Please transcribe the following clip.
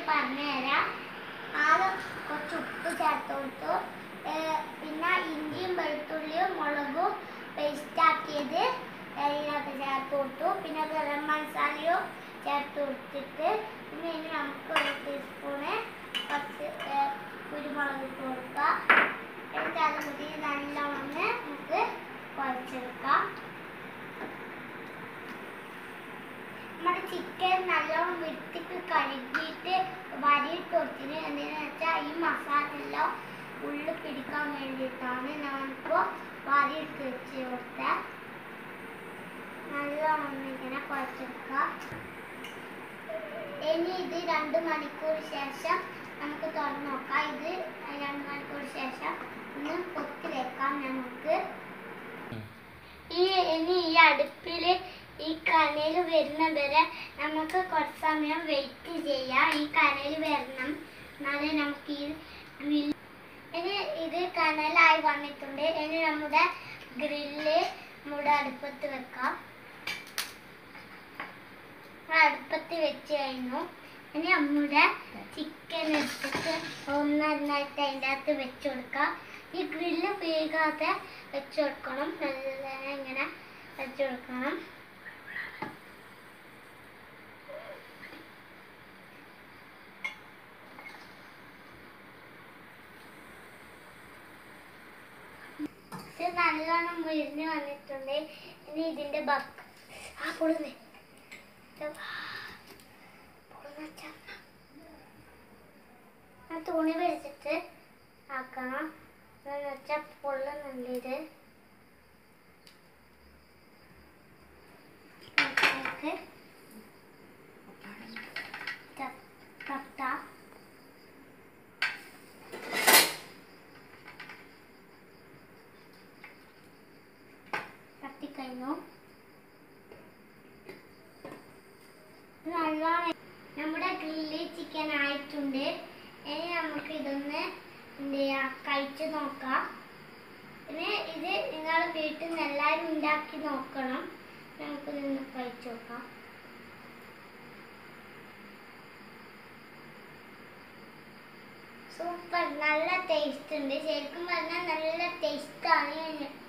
പറഞ്ഞുതരാം ആദ്യം കുറച്ച് ഉപ്പ് ചേർത്ത് കൊടുത്തു ഏഹ് പിന്നെ ഇഞ്ചിയും വെളുത്തുള്ളിയും മുളകും പേസ്റ്റ് ആക്കിയത് അതിനകത്ത് ചേർത്ത് കൊടുത്തു പിന്നെ ഗരം മസാലയും ചേർത്ത് കൊടുത്തിട്ട് പിന്നെ ഇനി നമുക്ക് ഒരു ടീസ്പൂണ് കുറച്ച് ഏഹ് കുരുമുളക് ഇട്ട് കൊടുക്കാം എന്നിട്ട് അത് കൂടി നല്ലോണം നമുക്ക് കുഴച്ചെടുക്കാം നമ്മുടെ ചിക്കൻ നല്ലോണം വൃത്തിക്ക് കഴുകിയിട്ട് വരിയിട്ട് കൊടുത്തിന് എന്തിനാ വെച്ചാൽ ഈ മസാല എല്ലാം ഉള്ളിൽ പിടിക്കാൻ വേണ്ടിയിട്ടാണ് ഞാനിപ്പോൾ വരിയിട്ട് വെച്ച് കൊടുത്തത് നല്ലോണം ഇങ്ങനെ കുഴച്ചെടുക്കുക ഇനി ഇത് രണ്ട് മണിക്കൂർ ശേഷം നമുക്ക് തുറന്ന് നോക്കാം ഇത് രണ്ട് മണിക്കൂർ ശേഷം ഒന്ന് കൊത്തി വെക്കാം നമുക്ക് ഈ ഇനി ഈ അടുപ്പിൽ ഈ കനൽ വരുന്ന വരെ നമുക്ക് കുറച്ച് സമയം വെയിറ്റ് ചെയ്യാം ഈ കനൽ വരണം എന്നാലേ നമുക്ക് ഈ ഗ്രിൽ ഇനി ഇത് കനലായി വന്നിട്ടുണ്ട് ഇനി നമ്മുടെ ഗ്രില്ല് നമ്മുടെ അടുപ്പത്ത് വെക്കാം ആ അടുപ്പത്ത് വെച്ച് കഴിഞ്ഞു ഇനി നമ്മുടെ ചിക്കൻ എടുത്തിട്ട് ഒന്നൊന്നായിട്ട് അതിൻ്റെ അകത്ത് വെച്ച് കൊടുക്കാം ഈ ഗ്രില്ല് വേഗാതെ വെച്ച് കൊടുക്കണം നല്ല ഇങ്ങനെ വെച്ച് കൊടുക്കണം ഇത് നല്ലോണം മുരിഞ്ഞ് വന്നിട്ടുണ്ട് ഇനി ഇതിന്റെ ബക്ക് ആ പൊളുന്നേ ആ തുണി പിടിച്ചിട്ട് ആക്കണം എന്ന് വെച്ചാൽ പൊള്ളുന്നുണ്ട് ഇത് നമുക്ക് ത- തട്ടാം തട്ടിക്കഴിഞ്ഞു ഇത് നല്ലോണം നമ്മുടെ ഗ്രില്ല് ചിക്കൻ ആയിട്ടുണ്ട് ഇനി നമുക്ക് ഇതൊന്ന് എന്ത് ചെയ്യാം കഴിച്ചു നോക്കാം പിന്നെ ഇത് നിങ്ങൾ വീട്ടിൽ നിന്ന് എല്ലാവരും ഉണ്ടാക്കി നോക്കണം നമുക്ക് നിന്ന് കഴിച്ചു നോക്കാം സൂപ്പർ നല്ല ടേസ്റ്റ് ഉണ്ട് ശരിക്കും പറഞ്ഞാൽ നല്ല ടേസ്റ്റാണ്